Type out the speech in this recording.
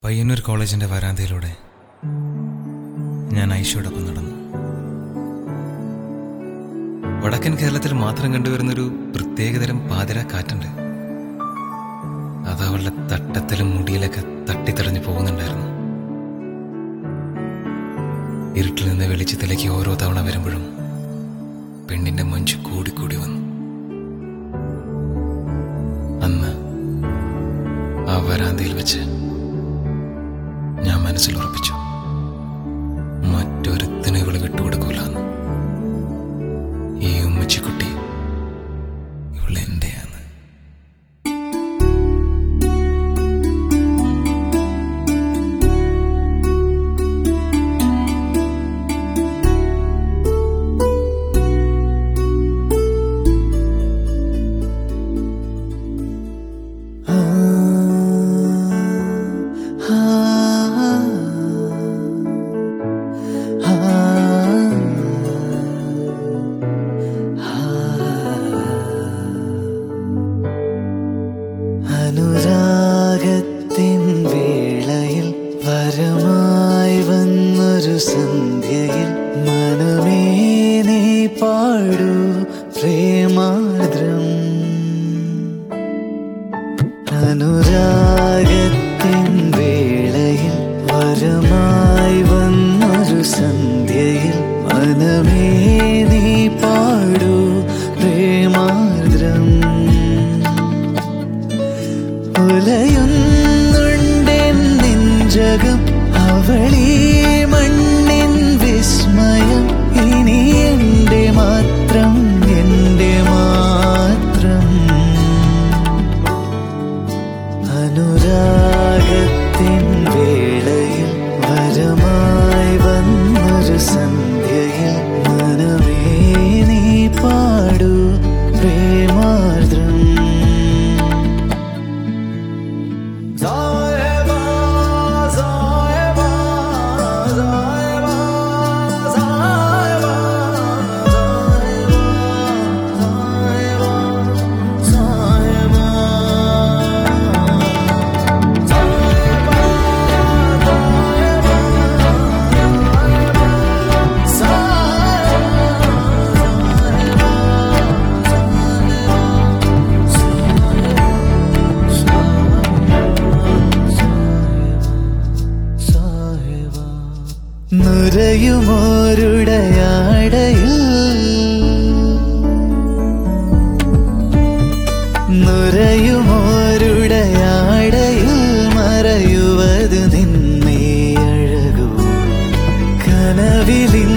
പയ്യന്നൂർ കോളേജിന്റെ വരാന്തയിലൂടെ ഞാൻ ഐഷയോടൊപ്പം നടന്നു വടക്കൻ കേരളത്തിൽ മാത്രം കണ്ടുവരുന്നൊരു പ്രത്യേകതരം പാതിര കാറ്റുണ്ട് അത് അവളുടെ തട്ടത്തിലും മുടിയിലൊക്കെ തട്ടിത്തടഞ്ഞു പോകുന്നുണ്ടായിരുന്നു ഇരുട്ടിൽ നിന്ന് വെളിച്ചത്തിലേക്ക് ഓരോ തവണ വരുമ്പോഴും പെണ്ണിന്റെ മഞ്ചു കൂടിക്കൂടി വന്നു അന്ന് ആ വരാന്തയിൽ വെച്ച് ഞാൻ മനസ്സിൽ ഉറപ്പിച്ചു മറ്റൊരുത്തിനും ഇവള് വിട്ടുകൊടുക്കൂലെന്ന് ഈ ഉമ്മച്ചിക്കുട്ടി ഇവള് എന്റെയാണ് അനുരാഗത്തിൻ വേളയിൽ വരമായി വന്നൊരു സന്ധ്യയിൽ മനമേ നീ പാടൂ പ്രേമാദ്രം അനുരാഗത്തിൻ വേളയിൽ വരമായി വന്നൊരു സന്ധ്യയിൽ മനമേ നീ പാടൂ പ്രേമാദ്രം ഉലയുന്നുണ്ടെൻ നെഞ്ചകം അവളീ മണ്ണിൻ വിസ്മയം ഇനി എന്റെ മാത്രം എന്റെ മാത്രം അനുരാഗത്തിൻ വേളയിൽ വരമായി വന്നൊരു സന്ധ്യയിൽ മനമേ നീ പാടൂ പ്രേമാർദ്രം സായബാ സായബാ സായബാ സായബാ സായബാ സായബാ നുരയുമോരുടയാടയിൽ നുരയുമോരുടയാടയിൽ മറയുവത് നിന്നേ അഴകൂ കനവിലിൻ